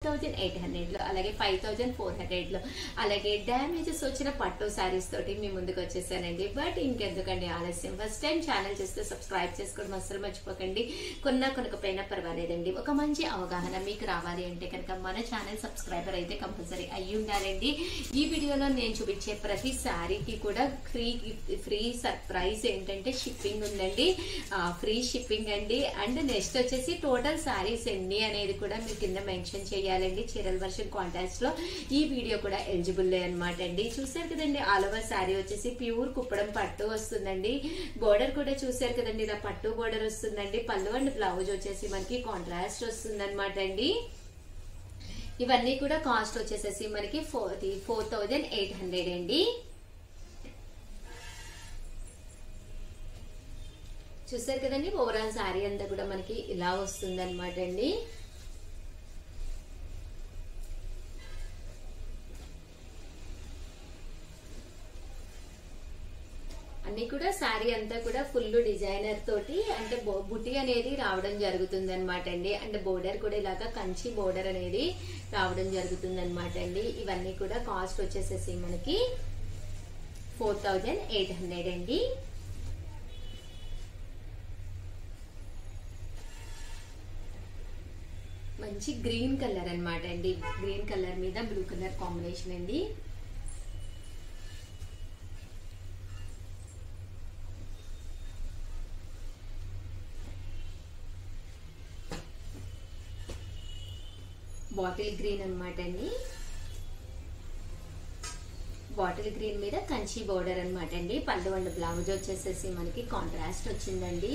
thousand eight hundred లో అలాగే five thousand four hundred లో అలాగే డ్యామేజెస్ వచ్చిన పట్టు శారీస్ తోటి మీ ముందుకు వచ్చేసానండి బట్ ఇంకెందుకండి ఆలస్యం ఫస్ట్ టైం ఛానల్ చేస్తే సబ్స్క్రైబ్ చేసుకోవడం అసలు మర్చిపోకండి కొన్నా కొనకపోయినా పర్వాలేదండి ఒక మంచి అవగాహన మీకు రావాలి అంటే కనుక మన ఛానల్ సబ్స్క్రైబర్ అయితే కంపల్సరీ అయ్యి ఉండాలండి ఈ వీడియోలో నేను చూపించే ప్రతి శారీకి కూడా ఫ్రీ ఫ్రీ సర్ప్రైజ్ ఏంటంటే షిప్పింగ్ ఉందండి ఫ్రీ షిప్పింగ్ అండి అండ్ నెక్స్ట్ వచ్చేసి టోటల్ శారీస్ ఎన్ని అనేది కూడా మీరు కింద మెన్షన్ చేయాలండి చీరల వర్షన్ కాంటాక్ట్స్ లో ఈ వీడియో కూడా ఎలిజిబుల్ అనమాట అండి చూసారు కదండి ఆల్ ఓవర్ శారీ వచ్చేసి ప్యూర్ కుప్పడం పట్టు వస్తుందండి బోర్డర్ కూడా చూసారు కదండి ఇలా పట్టు బోర్డర్ వస్తుందండి పళ్ళు అండ్ బ్లౌజ్ వచ్చేసి మనకి కాంట్రాస్ట్ వస్తుంది అనమాట అండి ఇవన్నీ కూడా కాస్ట్ వచ్చేసేసి మనకి four four thousand eight hundred అండి చూసారు కదండి ఓవరాల్ శారీ అంతా కూడా మనకి ఇలా వస్తుంది అనమాట అండి అన్ని కూడా శారీ అంతా కూడా ఫుల్ డిజైనర్ తోటి అంటే బో- బుటీ అనేది రావడం జరుగుతుంది అనమాట అండి అండ్ బోర్డర్ కూడా ఇలాగా కంచి బోర్డర్ అనేది రావడం జరుగుతుంది అనమాట అండి ఇవన్నీ కూడా కాస్ట్ వచ్చేసేసి మనకి ఫోర్ థౌజండ్ ఎయిట్ హండ్రెడ్ అండి మంచి గ్రీన్ కలర్ అన్నమాట అండి గ్రీన్ కలర్ మీద బ్లూ కలర్ కాంబినేషన్ అండి బాటిల్ గ్రీన్ అన్నమాట అండి బాటిల్ గ్రీన్ మీద కంచి బోర్డర్ అన్నమాట అండి పళ్ళు అండ్ బ్లౌజ్ వచ్చేసేసి మనకి కాంట్రాస్ట్ వచ్చిందండి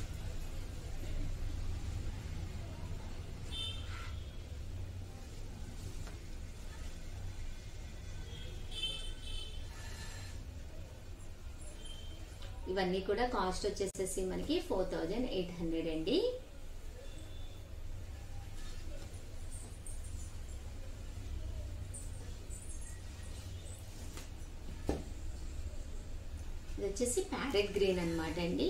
ఇవన్నీ కూడా కాస్ట్ వచ్చేసేసి మనకి ఫోర్ థౌజండ్ ఎయిట్ హండ్రెడ్ అండి ఇది వచ్చేసి ప్యారెట్ గ్రీన్ అన్నమాట అండి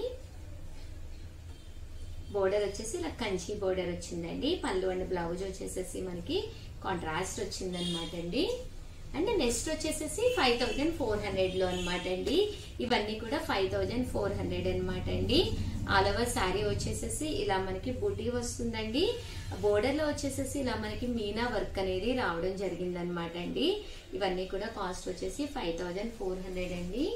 బోర్డర్ వచ్చేసి ఇలా కంచి బోర్డర్ వచ్చిందండి పళ్ళు అండ్ బ్లౌజ్ వచ్చేసేసి మనకి కాంట్రాస్ట్ వచ్చిందనమాట అండి అండ్ నెక్స్ట్ వచ్చేసేసి ఫైవ్ థౌజండ్ ఫోర్ హండ్రెడ్ లో అనమాట అండి ఇవన్నీ కూడా ఫైవ్ థౌజండ్ ఫోర్ హండ్రెడ్ అనమాట అండి ఆల్ ఓవర్ శారీ వచ్చేసేసి ఇలా మనకి బుటీ వస్తుందండి బోర్డర్ లో వచ్చేసేసి ఇలా మనకి మీనా వర్క్ అనేది రావడం జరిగింది అనమాట అండి ఇవన్నీ కూడా కాస్ట్ వచ్చేసి ఫైవ్ థౌజండ్ ఫోర్ హండ్రెడ్ అండి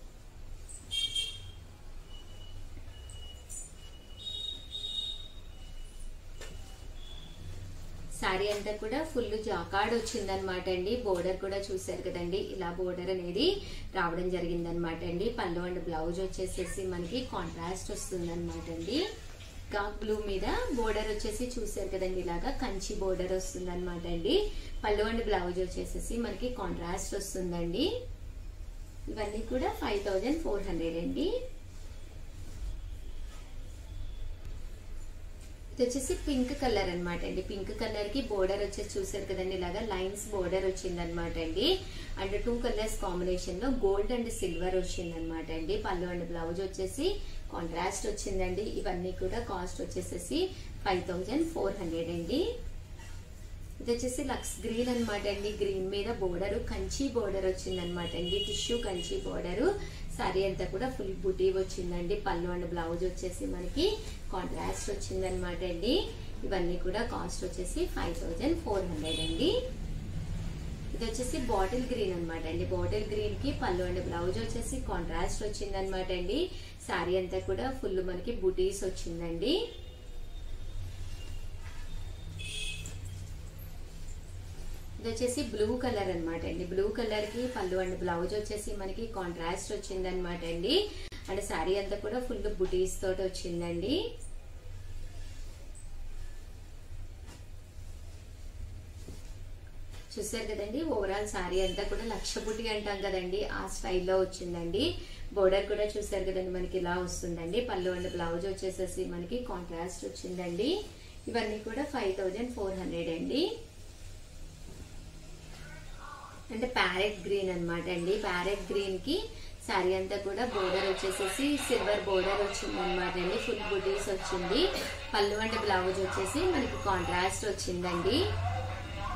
శారీ అంతా కూడా ఫుల్ జాకాడ్ వచ్చిందనమాట అండి బోర్డర్ కూడా చూసారు కదండి ఇలా బోర్డర్ అనేది రావడం జరిగిందనమాట అండి పళ్ళు అండ్ బ్లౌజ్ వచ్చేసేసి మనకి కాంట్రాస్ట్ వస్తుందన్నమాట అండి కాక్ బ్లూ మీద బోర్డర్ వచ్చేసి చూసారు కదండి ఇలాగా కంచి బోర్డర్ వస్తుందన్నమాట అండి పళ్ళు అండ్ బ్లౌజ్ వచ్చేసేసి మనకి కాంట్రాస్ట్ వస్తుందండి ఇవన్నీ కూడా ఫైవ్ థౌజండ్ ఫోర్ హండ్రెడ్ అండి ఇది వచ్చేసి పింక్ కలర్ అన్నమాట అండి పింక్ కలర్ కి బోర్డర్ వచ్చేసి చూసారు కదండి ఇలాగా లైన్స్ బోర్డర్ వచ్చింది అనమాట అండి అండ్ టూ కలర్స్ కాంబినేషన్ లో గోల్డ్ అండ్ సిల్వర్ వచ్చింది అనమాట అండి పళ్ళు అండ్ బ్లౌజ్ వచ్చేసి కాంట్రాస్ట్ వచ్చిందండి ఇవన్నీ కూడా కాస్ట్ వచ్చేసేసి ఫైవ్ థౌజండ్ ఫోర్ హండ్రెడ్ అండి ఇది వచ్చేసి లక్స్ గ్రీన్ అన్నమాట అండి గ్రీన్ మీద బోర్డర్ కంచి బోర్డర్ వచ్చింది అనమాట అండి టిష్యూ కంచి బోర్డర్ సారీ అంతా కూడా ఫుల్ బుటీ వచ్చిందండి పళ్ళు అండ్ బ్లౌజ్ వచ్చేసి మనకి కాంట్రాస్ట్ వచ్చింది అనమాట అండి ఇవన్నీ కూడా కాస్ట్ వచ్చేసి ఫైవ్ థౌజండ్ ఫోర్ హండ్రెడ్ అండి ఇది వచ్చేసి బాటిల్ గ్రీన్ అన్నమాట అండి బాటిల్ గ్రీన్ కి పళ్ళు అండ్ బ్లౌజ్ వచ్చేసి కాంట్రాస్ట్ వచ్చింది అనమాట అండి సారీ అంతా కూడా ఫుల్ మనకి బుటీస్ వచ్చిందండి ఇది వచ్చేసి బ్లూ కలర్ అన్నమాట అండి బ్లూ కలర్ కి పళ్ళు అండ్ బ్లౌజ్ వచ్చేసి మనకి కాంట్రాస్ట్ వచ్చింది అనమాట అండి అండ్ శారీ అంతా కూడా ఫుల్ బుటీస్ తోటి వచ్చిందండి చూసారు కదండి ఓవరాల్ శారీ అంతా కూడా లక్ష బుట్టి అంటాం కదండి ఆ స్టైల్లో వచ్చిందండి బోర్డర్ కూడా చూసారు కదండి మనకి ఇలా వస్తుందండి పళ్ళు అండ్ బ్లౌజ్ వచ్చేసేసి మనకి కాంట్రాస్ట్ వచ్చిందండి ఇవన్నీ కూడా ఫైవ్ థౌజండ్ ఫోర్ హండ్రెడ్ అండి అంటే ప్యారెట్ గ్రీన్ అన్నమాట అండి ప్యారెట్ గ్రీన్ కి శారీ అంతా కూడా బోర్డర్ వచ్చేసేసి సిల్వర్ బోర్డర్ వచ్చింది అనమాట అండి ఫుల్ బుటీస్ వచ్చింది పళ్ళు అండ్ బ్లౌజ్ వచ్చేసి మనకి కాంట్రాస్ట్ వచ్చిందండి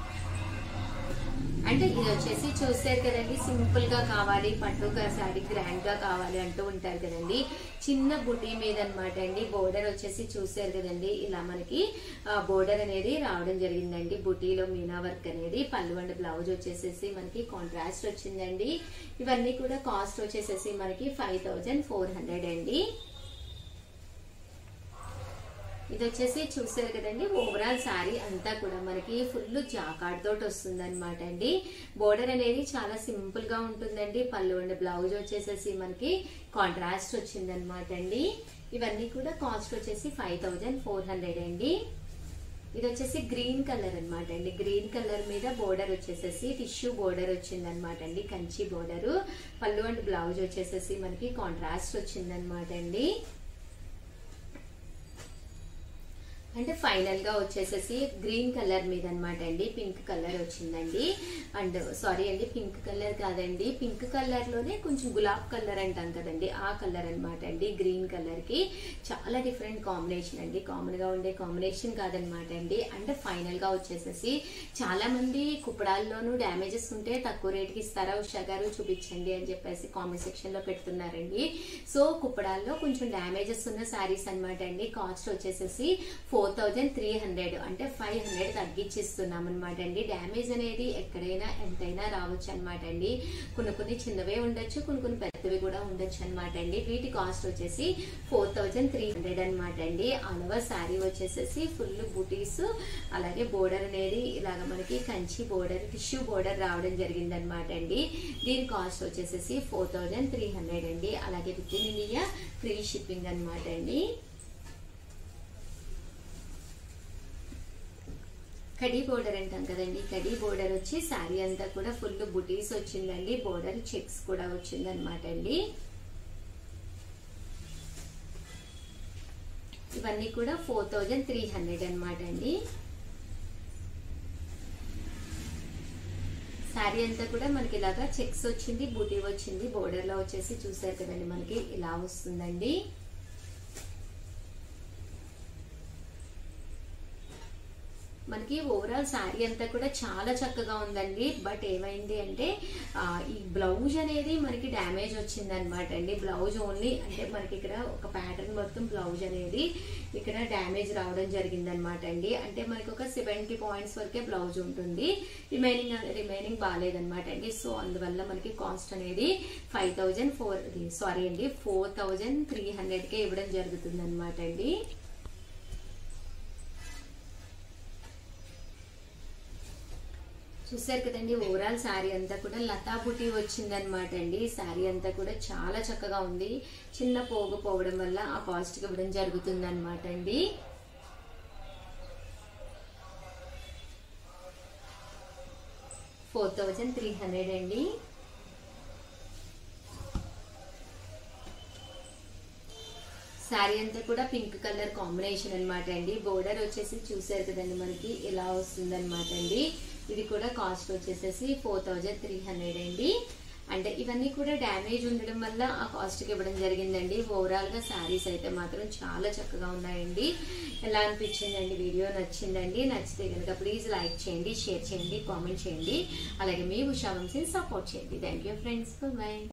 అంటే ఇది వచ్చేసి చూసారు కదండి సింపుల్ గా కావాలి పట్టుగా శారీ గ్రాండ్ గా కావాలి అంటూ ఉంటారు కదండి చిన్న బుటీ మీద అనమాట అండి బోర్డర్ వచ్చేసి చూసారు కదండి ఇలా మనకి బోర్డర్ అనేది రావడం జరిగిందండి బుటీలో మీనా వర్క్ అనేది పళ్ళు అండ్ బ్లౌజ్ వచ్చేసేసి మనకి కాంట్రాస్ట్ వచ్చిందండి ఇవన్నీ కూడా కాస్ట్ వచ్చేసేసి మనకి ఫైవ్ థౌజండ్ ఫోర్ హండ్రెడ్ అండి ఇది వచ్చేసి చూసారు కదండి ఓవరాల్ శారీ అంతా కూడా మనకి ఫుల్ జాకాడ్ తోటి వస్తుంది అనమాట అండి బోర్డర్ అనేది చాలా సింపుల్ గా ఉంటుందండి పళ్ళు అండ్ బ్లౌజ్ వచ్చేసేసి మనకి కాంట్రాస్ట్ వచ్చింది అనమాట అండి ఇవన్నీ కూడా కాస్ట్ వచ్చేసి ఫైవ్ థౌజండ్ ఫోర్ హండ్రెడ్ అండి ఇది వచ్చేసి గ్రీన్ కలర్ అన్నమాట అండి గ్రీన్ కలర్ మీద బోర్డర్ వచ్చేసేసి టిష్యూ బోర్డర్ వచ్చింది అనమాట అండి కంచి బోర్డర్ పళ్ళు అండ్ బ్లౌజ్ వచ్చేసేసి మనకి కాంట్రాస్ట్ వచ్చింది అనమాట అండి అంటే ఫైనల్ గా వచ్చేసేసి గ్రీన్ కలర్ మీద అనమాట అండి పింక్ కలర్ వచ్చిందండి అండ్ సారీ అండి పింక్ కలర్ కాదండి పింక్ కలర్ లోనే కొంచెం గులాబ్ కలర్ అంటాం కదండి ఆ కలర్ అన్నమాట అండి గ్రీన్ కలర్ కి చాలా డిఫరెంట్ కాంబినేషన్ అండి కామన్ గా ఉండే కాంబినేషన్ కాదనమాట అండి అంటే ఫైనల్ గా వచ్చేసేసి చాలా మంది కుప్పడాల్లోనూ డ్యామేజెస్ ఉంటే తక్కువ రేట్కి ఇస్తారా ఉషా గారు చూపించండి అని చెప్పేసి కామెంట్ సెక్షన్ లో పెడుతున్నారండి సో కుప్పడాల్లో కొంచెం డ్యామేజెస్ ఉన్న శారీస్ అనమాట అండి కాస్ట్ వచ్చేసేసి ఫోర్ థౌజండ్ త్రీ హండ్రెడ్ అంటే ఫైవ్ హండ్రెడ్ తగ్గించిస్తున్నాం అనమాట అండి డ్యామేజ్ అనేది ఎక్కడైనా ఎంతైనా రావచ్చు అనమాట అండి కొన్ని కొన్ని చిన్నవే ఉండొచ్చు కొన్ని కొన్ని పెద్దవి కూడా ఉండొచ్చు అనమాట అండి వీటి కాస్ట్ వచ్చేసి ఫోర్ థౌజండ్ త్రీ హండ్రెడ్ అనమాట అండి ఆల్ ఓవర్ శారీ వచ్చేసేసి ఫుల్ బూటీస్ అలాగే బోర్డర్ అనేది ఇలాగ మనకి కంచి బోర్డర్ టిష్యూ బోర్డర్ రావడం జరిగింది అనమాట అండి దీని కాస్ట్ వచ్చేసేసి ఫోర్ థౌజండ్ త్రీ హండ్రెడ్ అండి అలాగే within India free shipping అనమాట అండి కడీ బోర్డర్ అంటాం కదండి కడీ బోర్డర్ వచ్చి శారీ అంతా కూడా ఫుల్ బుటీస్ వచ్చిందండి బోర్డర్ చెక్స్ కూడా వచ్చింది అనమాట అండి ఇవన్నీ కూడా ఫోర్ థౌజండ్ త్రీ హండ్రెడ్ అనమాట అండి శారీ అంతా కూడా మనకి ఇలాగా చెక్స్ వచ్చింది బూటీ వచ్చింది బోర్డర్ లో వచ్చేసి చూసారు కదండి మనకి ఇలా వస్తుందండి మనకి ఓవరాల్ శారీ అంతా కూడా చాలా చక్కగా ఉందండి బట్ ఏమైంది అంటే ఆ, ఈ బ్లౌజ్ అనేది మనకి డ్యామేజ్ వచ్చింది అనమాట అండి బ్లౌజ్ ఓన్లీ అంటే మనకి ఇక్కడ ఒక ప్యాటర్న్ మొత్తం బ్లౌజ్ అనేది ఇక్కడ డ్యామేజ్ రావడం జరిగింది అనమాట అండి అంటే మనకి ఒక సెవెంటీ పాయింట్స్ వరకే బ్లౌజ్ ఉంటుంది రిమైనింగ్ రిమైనింగ్ బాగాలేదనమాట అండి సో అందువల్ల మనకి కాస్ట్ అనేది ఫైవ్ థౌజండ్ ఫోర్ సారీ అండి ఫోర్ థౌజండ్ త్రీ హండ్రెడ్కే ఇవ్వడం జరుగుతుంది అనమాట అండి చూసారు కదండి ఓవరాల్ శారీ అంతా కూడా లతా బుటీ వచ్చిందనమాట అండి శారీ అంతా కూడా చాలా చక్కగా ఉంది చిన్న పోగు పోవడం వల్ల ఆ కాస్ట్ ఇవ్వడం జరుగుతుంది అనమాట అండి ఫోర్ థౌజండ్ త్రీ హండ్రెడ్ అండి శారీ అంతా కూడా పింక్ కలర్ కాంబినేషన్ అన్నమాట అండి బోర్డర్ వచ్చేసి చూసారు కదండి మనకి ఇలా వస్తుంది అనమాట అండి ఇది కూడా కాస్ట్ వచ్చేసేసి ఫోర్ థౌజండ్ త్రీ హండ్రెడ్ అండి అంటే ఇవన్నీ కూడా డ్యామేజ్ ఉండడం వల్ల ఆ కాస్ట్కి ఇవ్వడం జరిగిందండి ఓవరాల్ గా శారీస్ అయితే మాత్రం చాలా చక్కగా ఉన్నాయండి ఎలా అనిపించిందండి వీడియో నచ్చిందండి నచ్చితే కనుక ప్లీజ్ లైక్ చేయండి షేర్ చేయండి కామెంట్ చేయండి అలాగే మీ ఉషా వంశీని సపోర్ట్ చేయండి థ్యాంక్ యూ ఫ్రెండ్స్ బాయ్